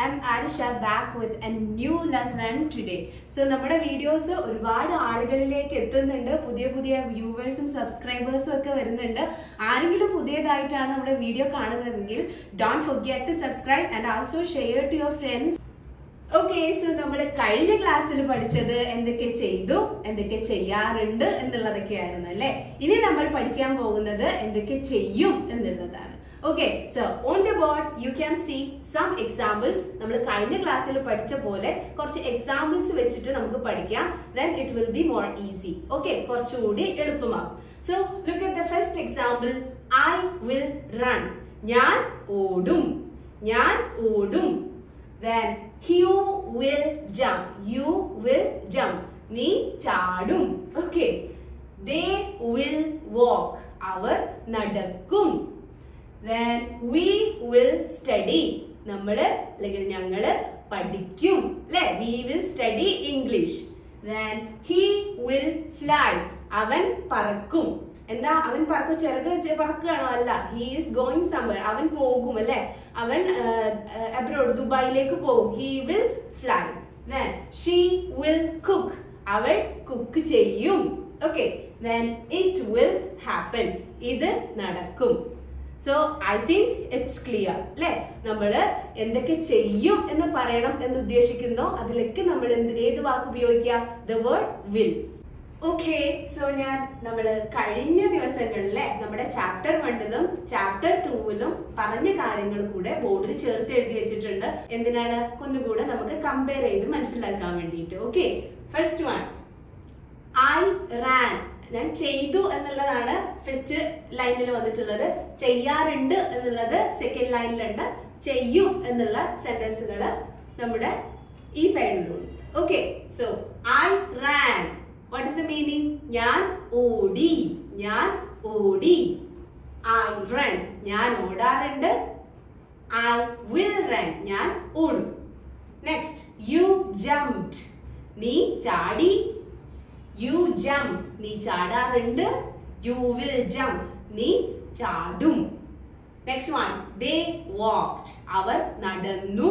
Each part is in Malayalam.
am Arisha back with a new lesson today. So നമ്മുടെ വീഡിയോസ് ഒരുപാട് ആളുകളിലേക്ക് എത്തുന്നുണ്ട് പുതിയ പുതിയ വ്യൂവേഴ്സും സബ്സ്ക്രൈബേഴ്സും ഒക്കെ വരുന്നുണ്ട് ആരെങ്കിലും പുതിയതായിട്ടാണ് നമ്മുടെ വീഡിയോ കാണുന്നതെങ്കിൽ don't forget to subscribe and also share to your friends okay so നമ്മൾ കഴിഞ്ഞ ക്ലാസ്സിൽ പഠിച്ചത് എന്തൊക്കെ ചെയ്തു എന്തൊക്കെ ചെയ്യാറുണ്ട് എന്നുള്ളതൊക്കെയായിരുന്നു അല്ലേ ഇനി നമ്മൾ പഠിക്കാൻ പോകുന്നത് എന്തൊക്കെ ചെയ്യും എന്നുള്ളതാണ് okay so on the board you can see some examples നമ്മൾ കഴിഞ്ഞ ക്ലാസ്സിൽ പഠിച്ച പോലെ കുറച്ച് എക്സാമ്പിൾസ് വെച്ചിട്ട് നമുക്ക് പഠിക്കാം then it will be more easy okay കുറച്ചുകൂടി എളുപ്പമാകും so look at the first example I will run ഞാൻ ഓടും ഞാൻ ഓടും then you will jump you will jump നീ ചാടും okay they will walk അവർ നടക്കും then we will study നമ്മള് അല്ലെങ്കിൽ ഞങ്ങള് പഠിക്കും അല്ലെ we will study English then he will fly അവൻ പറക്കും എന്താ അവൻ പറക്കും ചിറക് വെച്ച് പറക്കുകയാണോ അല്ല ഹി ഈസ് ഗോയിങ് സംവർ അവൻ പോകും അല്ലെ അവൻ അബ്രോഡ് ദുബായിലേക്ക് പോകും he will fly then she will cook അവൾ കുക്ക് ചെയ്യും okay then it will happen ഇത് നടക്കും so I think it's clear അല്ലെ നമ്മള് എന്തൊക്കെ ചെയ്യും എന്ന് പറയണം എന്ന് ഉദ്ദേശിക്കുന്നോ അതിലേക്ക് നമ്മൾ എന്ത് ഏത് വാക്ക് ഉപയോഗിക്കുക the word will okay so ഞാൻ നമ്മൾ കഴിഞ്ഞ ദിവസങ്ങളിലെ നമ്മുടെ ചാപ്റ്റർ വണ്ണിലും ചാപ്റ്റർ ടൂവിലും പറഞ്ഞ കാര്യങ്ങൾ കൂടെ ബോർഡിൽ ചേർത്ത് എഴുതി വെച്ചിട്ടുണ്ട് എന്തിനാണ് ഒന്നുകൂടെ നമുക്ക് കമ്പയർ ചെയ്ത് മനസ്സിലാക്കാൻ വേണ്ടിയിട്ട് okay first one I ran ഞാൻ ചെയ്തു എന്നുള്ളതാണ് ഫസ്റ്റ് ലൈനിൽ വന്നിട്ടുള്ളത് ചെയ്യാറുണ്ട് എന്നുള്ളത് സെക്കൻഡ് ലൈനിലുണ്ട് ചെയ്യും എന്നുള്ള സെന്റൻസുകൾ നമ്മുടെ ഈ സൈഡിലുണ്ട് okay so I ran what is the meaning ഞാൻ ഓടി ഞാൻ ഓടി ഐ റൺ ഞാൻ ഓടാറുണ്ട് ഐ വിൽ റൺ ഞാൻ ഓടും നെക്സ്റ്റ് യു ജംപ്ഡ് നീ ചാടി യു ജംപ് നീ ചാടാറുണ്ട് യു വിൽ ജംപ് നീ ചാടും നെക്സ്റ്റ് വൺ ദേ വാക്ഡ് അവർ നടന്നു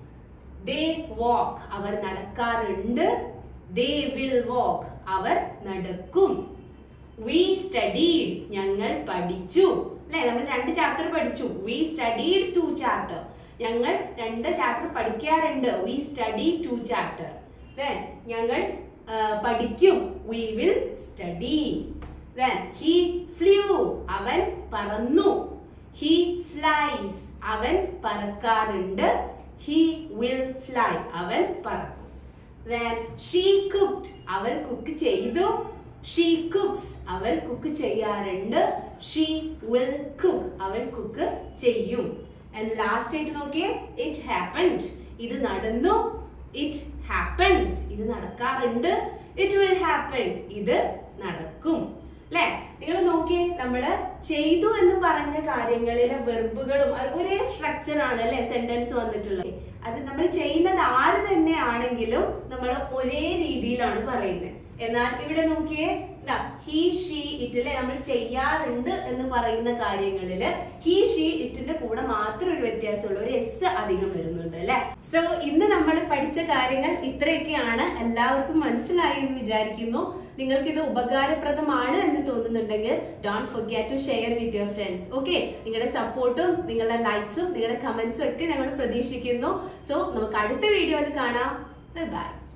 ദേ വാക്ക് അവർ നടക്കാറുണ്ട് ദേ വിൽ വാക്ക് അവർ നടക്കും വി സ്റ്റഡീഡ് ഞങ്ങൾ പഠിച്ചു അല്ലെ നമ്മൾ രണ്ട് ചാപ്റ്റർ പഠിച്ചു വി സ്റ്റഡീഡ് ടു ചാപ്റ്റർ ഞങ്ങൾ രണ്ട് ചാപ്റ്റർ പഠിക്കാറുണ്ട് we study two chapter then ഞങ്ങൾ പഠിക്കും we will study then he flew അവൻ പറന്നു ഹി ഫ്ലൈസ് അവൻ പറക്കാറുണ്ട് ഹി വിൽ ഫ്ലൈ അവൻ പറക്കും then she cooked അവൾ കുക്ക് ചെയ്തു she cooks അവൾ കുക്ക് ചെയ്യാറുണ്ട് she will cook അവൾ കുക്ക് ചെയ്യും and ലാസ്റ്റ് ആയിട്ട് നോക്കിയേ it happened ഇത് നടന്നു it happens ഇത് നടക്കാറുണ്ട് it will happen ഇത് നടക്കും അല്ലെ നിങ്ങൾ നോക്കിയേ നമ്മള് ചെയ്തു എന്ന് പറഞ്ഞ കാര്യങ്ങളിലെ വെർബുകളും ഒരേ സ്ട്രക്ചർ ആണ് അല്ലെ സെന്റൻസ് വന്നിട്ടുള്ളത് അത് നമ്മൾ ചെയ്യുന്നത് ആര് തന്നെ ആണെങ്കിലും നമ്മൾ ഒരേ രീതിയിലാണ് പറയുന്നത് എന്നാൽ ഇവിടെ നോക്കിയേ ഹി ഷീ ഇറ്റിലെ നമ്മൾ ചെയ്യാറുണ്ട് എന്ന് പറയുന്ന കാര്യങ്ങളില് ഹി ഷീ ഇറ്റിന്റെ കൂടെ മാത്രം ഒരു വ്യത്യാസമുള്ളൂ ഒരു എസ് അധികം വരുന്നുണ്ട് അല്ലെ സോ ഇന്ന് നമ്മൾ പഠിച്ച കാര്യങ്ങൾ ഇത്രയൊക്കെയാണ് എല്ലാവർക്കും മനസ്സിലായി എന്ന് വിചാരിക്കുന്നു നിങ്ങൾക്ക് ഇത് ഉപകാരപ്രദമാണ് എന്ന് തോന്നുന്നുണ്ടെങ്കിൽ don't forget to share with your friends okay നിങ്ങളുടെ സപ്പോർട്ടും നിങ്ങളുടെ ലൈക്സും നിങ്ങളുടെ കമന്റ്സും ഒക്കെ ഞങ്ങൾ പ്രതീക്ഷിക്കുന്നു സോ നമുക്ക് അടുത്ത വീഡിയോയിൽ കാണാം ബൈ